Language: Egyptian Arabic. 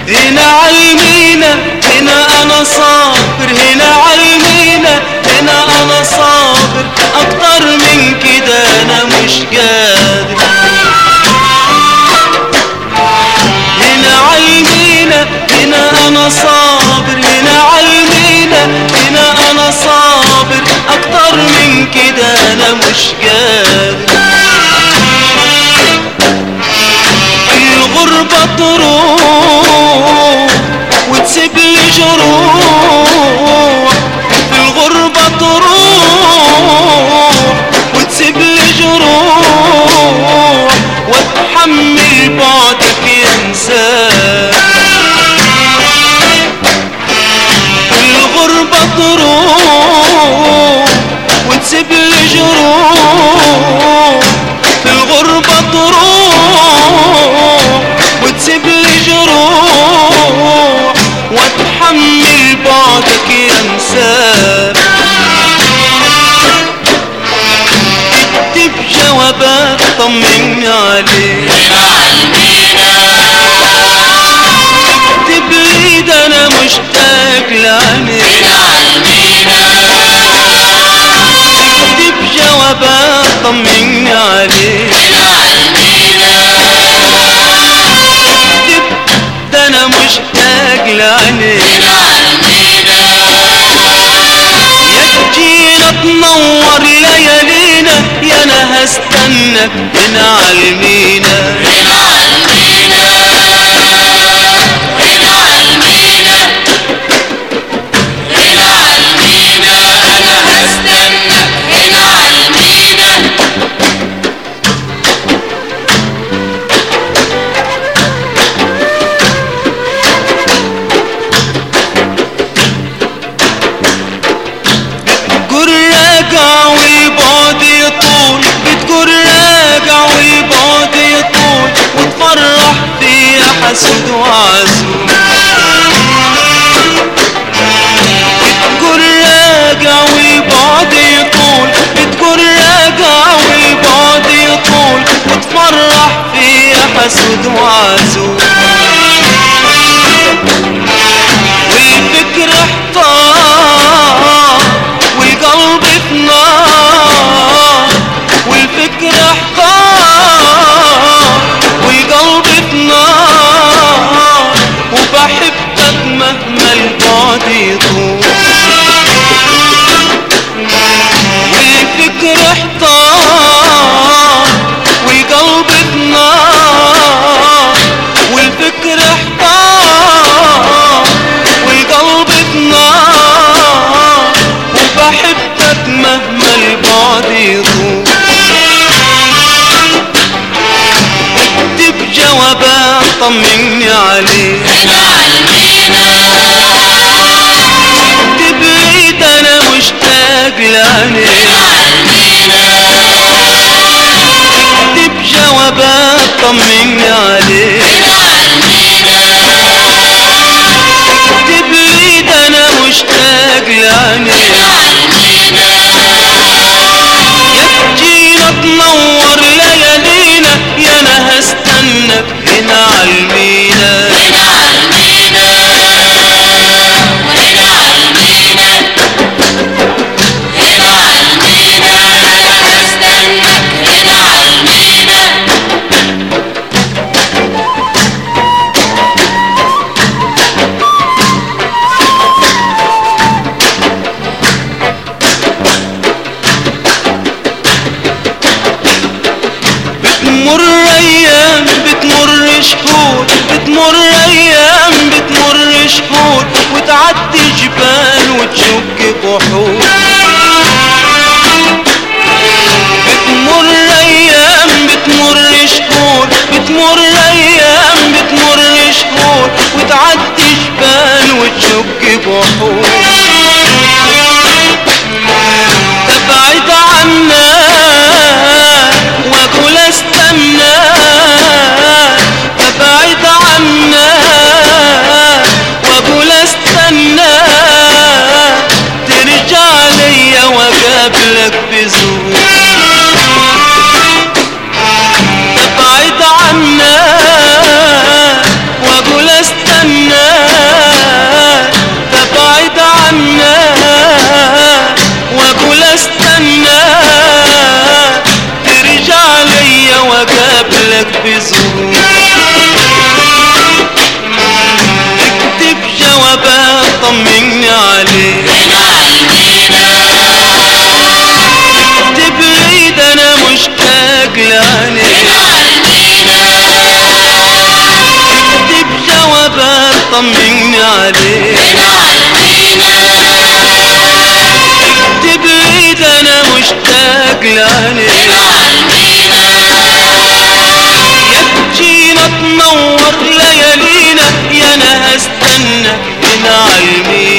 هنا عالمينا هنا انا صابر هنا عالمينا هنا انا صابر اكتر من كده انا مش قادر هنا عالمينا هنا انا صابر هنا عالمينا هنا انا صابر اكتر من كده انا مش قادر الغربة تروح وتسيب لي جروح الغربة تروح وتسيب لي جروح واتحمل بعدك ينساك الغربة تروح وتسيب لي جروح في الغربة تروح وتسيب لي جروح واتحمل بعدك ينساك اكتب جوابات طمني عليك اكتب لي ده انا مشتاق لعينيك اكتب جوابات طمني عليك اكتب ده انا مشتاق لعينيك يا تجينا تنور ليالينا يا انا هستناك هنا عالمينا بتقول راجع والبعد يطول بتقول راجع والبعد يطول وتفرح فيا حسود وعزول بتقول راجع والبعد يطول بتقول راجع والبعد يطول وتفرح فيا حسود وعزول والفكر احتار والقلب في نار والفكر احتار والقلب في نار وبحبك مهما البعد يطول والفكر احتار والقلب في نار والفكر احتار والقلب في نار وبحبك مهما البعد يطول اكتب جوابات طمني عليك اكتب لي ده انا مشتاق لعينيك اكتب جوابات طمني عليك اكتب لي ده انا مشتاق لعينيك يا تجينا تنور ليالينا يا انا هستناك هنا عالمينا بتمر ايام بتمر شهور بتمر ايام بتمر شهور وتعدي جبال وتشك بحور بتمر ايام بتمر شهور بتمر ايام بتمر شهور وتعدي جبال وتشك بحور تبعد عنا واقول استنى تبعد عنا واقول استنى ترجع ليا واقابلك بزور تبعد عنا واقول استنى عليك اكتب لي ده انا مشتاق لعينيك اكتب جوابات طمني عليك اكتب لي ده انا مشتاق لعينيك يا تجينا تنور ليالينا يا انا هستنى هنا عالمينا